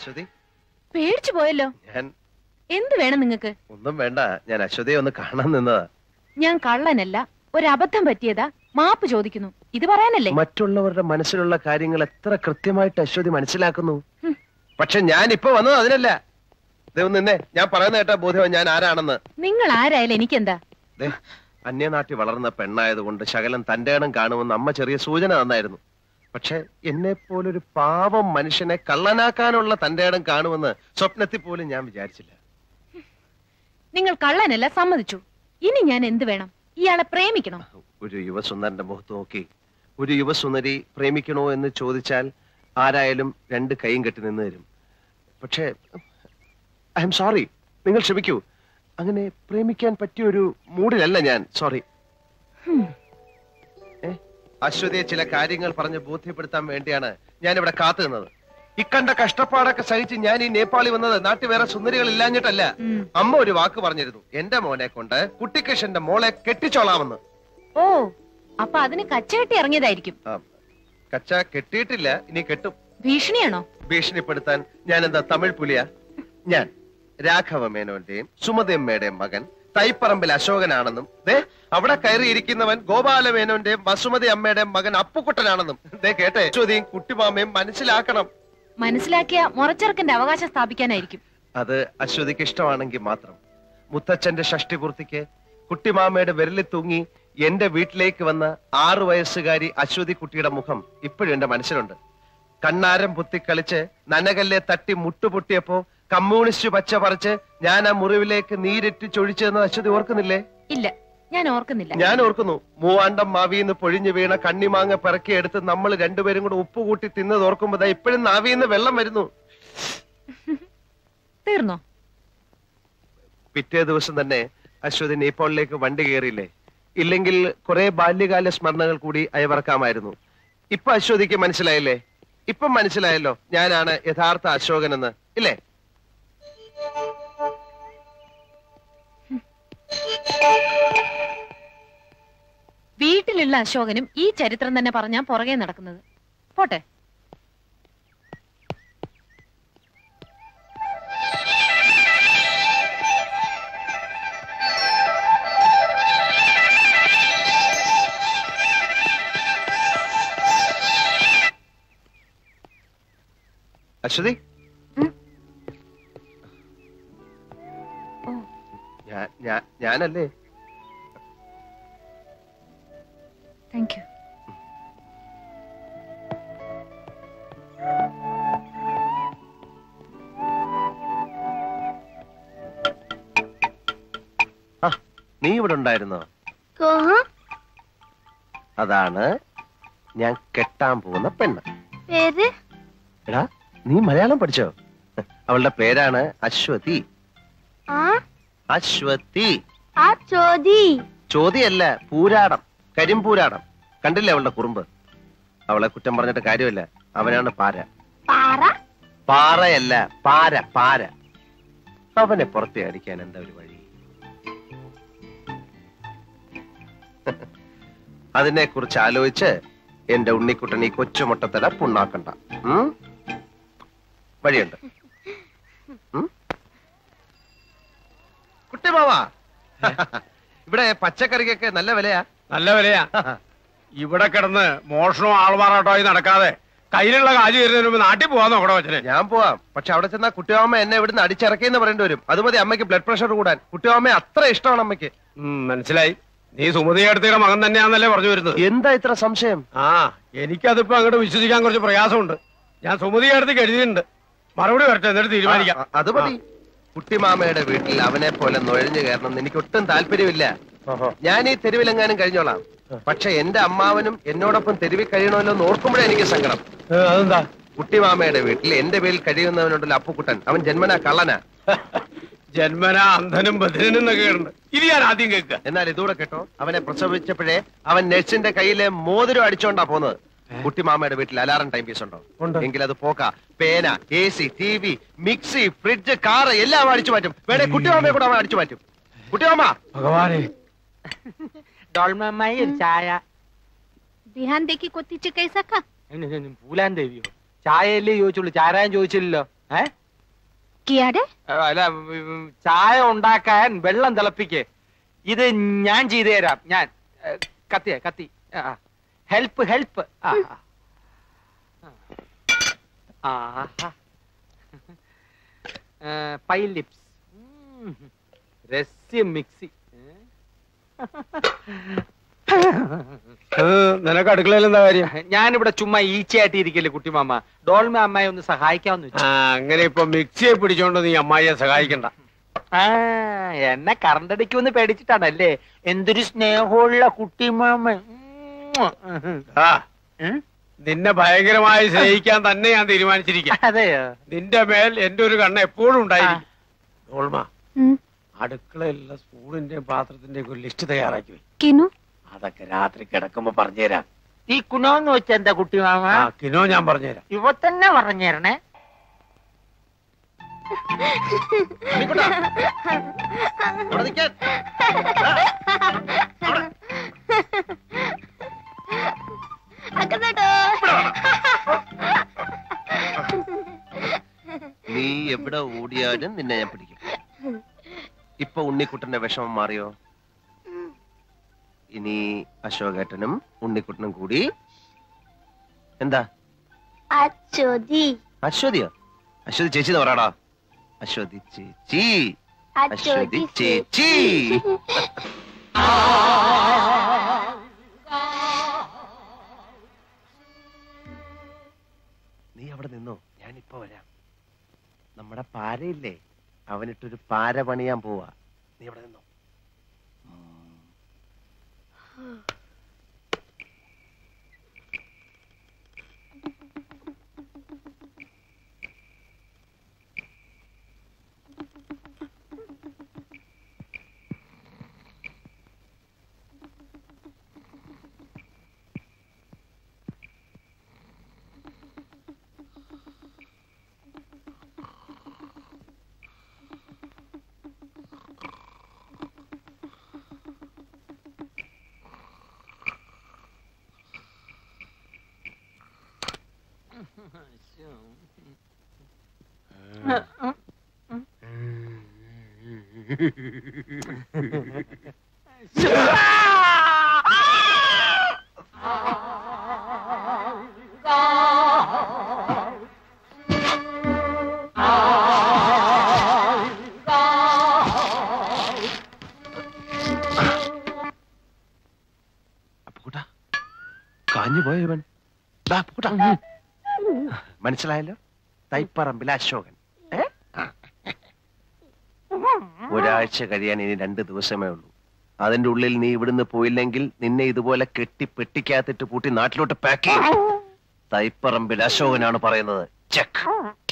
അശ്വതി പേടിച്ചു പോയല്ലോ ഞാൻ എന്ത് വേണം നിങ്ങക്ക് ഒന്നും വേണ്ട ഞാൻ അശ്വതിയെ ഒന്ന് കാണാൻ നിന്നതാ ഞാൻ കള്ളനല്ല ഒരു അബദ്ധം പറ്റിയതാ മാപ്പ് ചോദിക്കുന്നു ഇത് പറയാനല്ലേ മറ്റുള്ളവരുടെ മനസ്സിലുള്ള കാര്യങ്ങൾ എത്ര കൃത്യമായിട്ട് അശ്വതി മനസ്സിലാക്കുന്നു പക്ഷെ ഞാൻ ഇപ്പൊ വന്നത് അതിനല്ല ദൈവം നിന്നെ ഞാൻ പറയുന്ന കേട്ട ബോധ്യം ഞാൻ ആരാണെന്ന് നിങ്ങൾ ആരായാലും എനിക്കെന്താ ദേ, അന്യനാട്ടിൽ വളർന്ന പെണ്ണായതുകൊണ്ട് ശകലം തന്റെ ഇടം കാണുമെന്ന് അമ്മ ചെറിയ സൂചന തന്നായിരുന്നു പക്ഷെ എന്നെ പോലൊരു പാവം മനുഷ്യനെ കള്ളനാക്കാനുള്ള തന്റെ ഇടം കാണുമെന്ന് സ്വപ്നത്തിൽ പോലും ഞാൻ വിചാരിച്ചില്ല നിങ്ങൾ കള്ളനല്ല സമ്മതിച്ചു ഇനി ഞാൻ എന്ത് വേണം ഇയാളെ പ്രേമിക്കണം ഒരു യുവസുന്ദരന്റെ മുഖത്ത് നോക്കി ഒരു യുവസുന്ദരി പ്രേമിക്കണോ എന്ന് ചോദിച്ചാൽ ആരായാലും രണ്ട് കൈയും കെട്ടി നിന്ന് തരും പക്ഷേ ഐ എം സോറി നിങ്ങൾ ക്ഷമിക്കൂ അങ്ങനെ പ്രേമിക്കാൻ പറ്റിയ ഒരു മൂഡിലല്ല ഞാൻ സോറി അശ്വതിയെ ചില കാര്യങ്ങൾ പറഞ്ഞ് ബോധ്യപ്പെടുത്താൻ വേണ്ടിയാണ് ഞാൻ ഇവിടെ കാത്തു നിന്നത് ഇക്കണ്ട കഷ്ടപ്പാടൊക്കെ സഹിച്ച് ഞാൻ ഈ നേപ്പാളി വന്നത് നാട്ടിൽ വേറെ സുന്ദരികൾ ഇല്ലാഞ്ഞിട്ടല്ല ഉം. അമ്മ ഒരു വാക്ക് പറഞ്ഞിരുന്നു എന്റെ മോനെ കൊണ്ട് കുട്ടിക്കൃഷ്ണന്റെ മോളെ കെട്ടിച്ചോളാമെന്ന് ഓ അപ്പൊ അതിന് കച്ചകെട്ടി ഇറങ്ങിയതായിരിക്കും ആ, കച്ച കെട്ടിയിട്ടില്ല ഇനി കെട്ടും ഭീഷണിയാണോ ഭീഷണിപ്പെടുത്താൻ ഞാൻ എന്താ തമിഴ് പുലിയ ഞാൻ രാഘവ മേനോന്റെയും സുമതിയമ്മയുടെയും മകൻ തൈപ്പറമ്പിൽ അശോകനാണെന്നും ദേ അവിടെ കയറിയിരിക്കുന്നവൻ ഗോപാല മേനോന്റെയും വസുമതി അമ്മയുടെയും മകൻ അപ്പുക്കുട്ടനാണെന്നും ദേ കേട്ടെ ചോദ്യം കുട്ടിമാമയും മനസ്സിലാക്കണം മനസ്സിലാക്കിയ മുറച്ചെറുക്കന്റെ അവകാശം സ്ഥാപിക്കാനായിരിക്കും അത് അശ്വതിക്ക് ഇഷ്ടമാണെങ്കിൽ മാത്രം മുത്തച്ഛന്റെ ഷഷ്ടിപൂർത്തിക്ക് കുട്ടിമാമയുടെ വിരലിൽ തൂങ്ങി എന്റെ വീട്ടിലേക്ക് വന്ന ആറു വയസ്സുകാരി അശ്വതി കുട്ടിയുടെ മുഖം ഇപ്പോഴും എന്റെ മനസ്സിലുണ്ട് കണ്ണാരം പുത്തിക്കളിച്ച് നനകല്ലെ തട്ടി മുട്ടുപൊട്ടിയപ്പോ കമ്മ്യൂണിസ്റ്റ് പച്ച പറിച്ച് ഞാൻ ആ മുറിവിലേക്ക് നീരിട്ട് ചൊഴിച്ചതെന്ന് അശ്വതി ഓർക്കുന്നില്ലേ ഇല്ല ഞാൻ ഓർക്കുന്നില്ല ഞാൻ ഓർക്കുന്നു മൂവാണ്ടം മാവിന്ന് പൊഴിഞ്ഞു വീണ കണ്ണിമാങ്ങ പിറക്കിയെടുത്ത് നമ്മൾ രണ്ടുപേരും കൂടെ ഉപ്പ് കൂട്ടി തിന്നത് ഓർക്കുമ്പോ ദാ ഇപ്പോഴും നാവിന്ന് വെള്ളം വരുന്നു തീർന്നോ പിറ്റേ ദിവസം തന്നെ അശ്വതി നേപ്പാളിലേക്ക് വണ്ടി കയറിയില്ലേ ഇല്ലെങ്കിൽ കുറെ ബാല്യകാല സ്മരണകൾ കൂടി അയവറക്കാമായിരുന്നു ഇപ്പൊ അശ്വതിക്ക് മനസ്സിലായില്ലേ ഇപ്പം മനസ്സിലായല്ലോ ഞാനാണ് യഥാർത്ഥ അശോകൻ എന്ന് ഇല്ലേ വീട്ടിലുള്ള അശോകനും ഈ ചരിത്രം തന്നെ പറഞ്ഞാ പുറകെ നടക്കുന്നത് പോട്ടെ അശ്വതി ഉം. ഓ ഞാൻ ഞാൻ- ഞാനല്ലേ താങ്ക് യു ആ നീ ഇവിടെ ഉണ്ടായിരുന്നോ കോഹ അതാണ് ഞാൻ കെട്ടാൻ പോകുന്ന പെണ്ണ് പേര് എടാ നീ മലയാളം പഠിച്ചോ അവളുടെ പേരാണ് അശ്വതി ആ അശ്വതി ആ ചോദി ചോദ്യല്ല പൂരാടം കരിമ്പൂരാടം കണ്ടില്ലേ അവളുടെ കുറുമ്പ് അവളെ കുറ്റം പറഞ്ഞിട്ട് കാര്യമില്ല അവനാണ് പാര പാറ പാറയല്ല പാര പാര അവനെ പുറത്തെ അടിക്കാൻ എന്താ ഒരു വഴി അതിനെ കുറിച്ച് ആലോചിച്ച് എന്റെ ഉണ്ണിക്കുട്ടൻ ഈ കൊച്ചുമുട്ടത്തല പുണ്ണാക്കണ്ട ഉം? വഴിയുണ്ട് ഉം? കുട്ടിമാവാ ഇവിടെ പച്ചക്കറിക്കൊക്കെ നല്ല വിലയാ നല്ല വിലയാ ഇവിടെ കിടന്ന് മോഷണവും ആൾമാറാട്ടമായി നടക്കാതെ കയ്യിലുള്ള കാശ് വരുന്നതിന് മുമ്പ് നാട്ടിൽ പോവാൻ നോക്കണോ അച്ഛനെ ഞാൻ പോവാം പക്ഷെ അവിടെ ചെന്നാ കുട്ടിയമ്മ എന്നെ ഇവിടുന്ന് അടിച്ചിറക്കിയെന്ന് പറയേണ്ടി വരും അത് മതി അമ്മയ്ക്ക് ബ്ലഡ് പ്രഷർ കൂടാൻ കുട്ടിയമ്മ അത്ര ഇഷ്ടമാണ് അമ്മയ്ക്ക് ഉം, മനസ്സിലായി നീ സുമതി അടുത്തയുടെ മകൻ തന്നെയാന്നല്ലേ പറഞ്ഞു വരുന്നത് എന്താ ഇത്ര സംശയം ആ എനിക്കതിപ്പോ അങ്ങോട്ട് വിശ്വസിക്കാൻ കുറച്ച് പ്രയാസമുണ്ട് ഞാൻ സുമതി അടുത്തേക്ക് എഴുതിയിട്ടുണ്ട് മറുപടി വരട്ടെ എന്നിട്ട് തീരുമാനിക്കാം ആ, അത് മതി കുട്ടിമാമയുടെ വീട്ടിൽ അവനെ പോലെ നുഴഞ്ഞു കയറണം എന്ന് എനിക്ക് ഒട്ടും താല്പര്യമില്ല ഞാൻ ഈ തെരുവിലെങ്ങാനും കഴിഞ്ഞോളാം പക്ഷെ എന്റെ അമ്മാവനും എന്നോടൊപ്പം തെരുവിൽ കഴിയണമല്ലോ എന്ന് ഓർക്കുമ്പോഴേ എനിക്ക് സങ്കടം ഏ, അതെന്താ കുട്ടിമാമയുടെ വീട്ടിൽ എന്റെ പേരിൽ കഴിയുന്നവനുണ്ടല്ലോ അപ്പുക്കുട്ടൻ അവൻ ജന്മനാ കള്ളനാ ജന്മന അന്ധനും ബധിരനും എന്നൊക്കെ ഉണ്ട് ഇത് ഞാൻ ആദ്യം കേൾക്കുക എന്നാൽ ഇതൂടെ കേട്ടോ അവനെ പ്രസവിച്ചപ്പോഴേ അവൻ നഴ്സിന്റെ കയ്യിലെ മോതിരം അടിച്ചോണ്ടാ പോന്നത് കുട്ടിമാമയുടെ വീട്ടിൽ അലാറം ടൈം പീസ് ഉണ്ടോ ഉണ്ട്. എങ്കിൽ അത് പോക്ക പേന A C T V mixie fridge car എല്ലാം അടിച്ചു മാറ്റും വേണേ കുട്ടിമാമയെ കൂടെ അവൻ അടിച്ചു മാറ്റും കുട്ടിമാമ ഭഗവാനെ ഡോൾമമ്മായി ഒരു ചായ ധ്യാൻ ദേക്കി കൊത്തിച്ച് കൈസക്ക അതിന് പൂലാൻ ദേവിയോ ചായയല്ലേ ചോദിച്ചുള്ളൂ ചാരായം ചോദിച്ചില്ലല്ലോ ഏ കിയാടെ അല്ല ഉം, ചായ ഉണ്ടാക്കാൻ വെള്ളം തിളപ്പിക്ക് ഇത് ഞാൻ ചെയ്തു തരാം ഞാൻ ഏ, കത്തിയ കത്തി ഹെൽപ്പ് ഹെൽപ്പ് പൈ ലിപ്സ് രസ്യം മിക്സി നിനക്ക് അടുക്കളയിൽ എന്താ കാര്യം ഞാനിവിടെ ചുമ്മാ ഈച്ചയായിട്ട് ഇരിക്കല്ലേ കുട്ടിമാമ ഡോൾമ അമ്മായി ഒന്ന് സഹായിക്കാമെന്ന് വെച്ചു ആ അങ്ങനെ ഇപ്പൊ മിക്സിയെ പിടിച്ചോണ്ട് നീ അമ്മായിയെ സഹായിക്കണ്ട ആ എന്നെ കറണ്ടടിക്കുമെന്ന് പേടിച്ചിട്ടാണല്ലേ എന്തൊരു സ്നേഹമുള്ള കുട്ടിമാമ ഉം. ആ ഉം? നിന്നെ ഭയങ്കരമായി സ്നേഹിക്കാൻ തന്നെ ഞാൻ തീരുമാനിച്ചിരിക്കാം അതെയോ നിന്റെ മേൽ എന്റെ ഒരു കണ്ണ് എപ്പോഴും ഉണ്ടായിരിക്കും ഓൾമ ഉം. അടുക്കളയിലുള്ള സ്പൂണിന്റെയും പാത്രത്തിന്റെയും ഒരു ലിസ്റ്റ് തയ്യാറാക്കി വയ്ക്കും കിനു അതൊക്കെ രാത്രി കിടക്കുമ്പോ പറഞ്ഞുതരാം ഈ കുണോന്ന് വെച്ച എന്താ കുട്ടിമാമ ആ കിനോ ഞാൻ പറഞ്ഞുതരാം ഇവ തന്നെ പറഞ്ഞേരണേ അവിടെ നിൽക്കാൻ അക്കട്ടോ നീ എവിടെ ഓടിയാലും നിന്നെ ഞാൻ പിടിക്കും ഇപ്പൊ ഉണ്ണിക്കുട്ടന്റെ വിഷമം മാറിയോ ഇനി അശോകേട്ടനും ഉണ്ണിക്കുട്ടനും കൂടി എന്താ അച്ചോദി അശ്വതിയോ അശ്വതി ചേച്ചി എന്ന് പറയാടാ അശ്വതി ചേച്ചി അശ്വതി ചേച്ചി നീ അവിടെ നിന്നോ ഞാനിപ്പോ വരാം നമ്മുടെ പാരയില്ലേ അവനിട്ടൊരു പാര പണിയാൻ പോവാ നീ അവിടെ നിന്നോ ഉം. അപ്പുകുട്ടാ കാഞ്ഞു പോയവൻ ദാ അപ്പുകുട്ടാ മനസ്സിലായല്ലോ തൈപ്പറമ്പിലെ അശോകൻ ഏ? ആ. ഒരാഴ്ച കഴിയാൻ ഇനി രണ്ട് ദിവസമേ ഉള്ളൂ അതിന്റെ ഉള്ളിൽ നീ ഇവിടുന്ന് പോയില്ലെങ്കിൽ നിന്നെ ഇതുപോലെ കെട്ടി പെട്ടിക്കകത്തിട്ട് പൂട്ടി നാട്ടിലോട്ട് പാക്ക് ചെയ്യും തൈപ്പറമ്പിൽ അശോകനാണ് പറയുന്നത് ചെക്ക്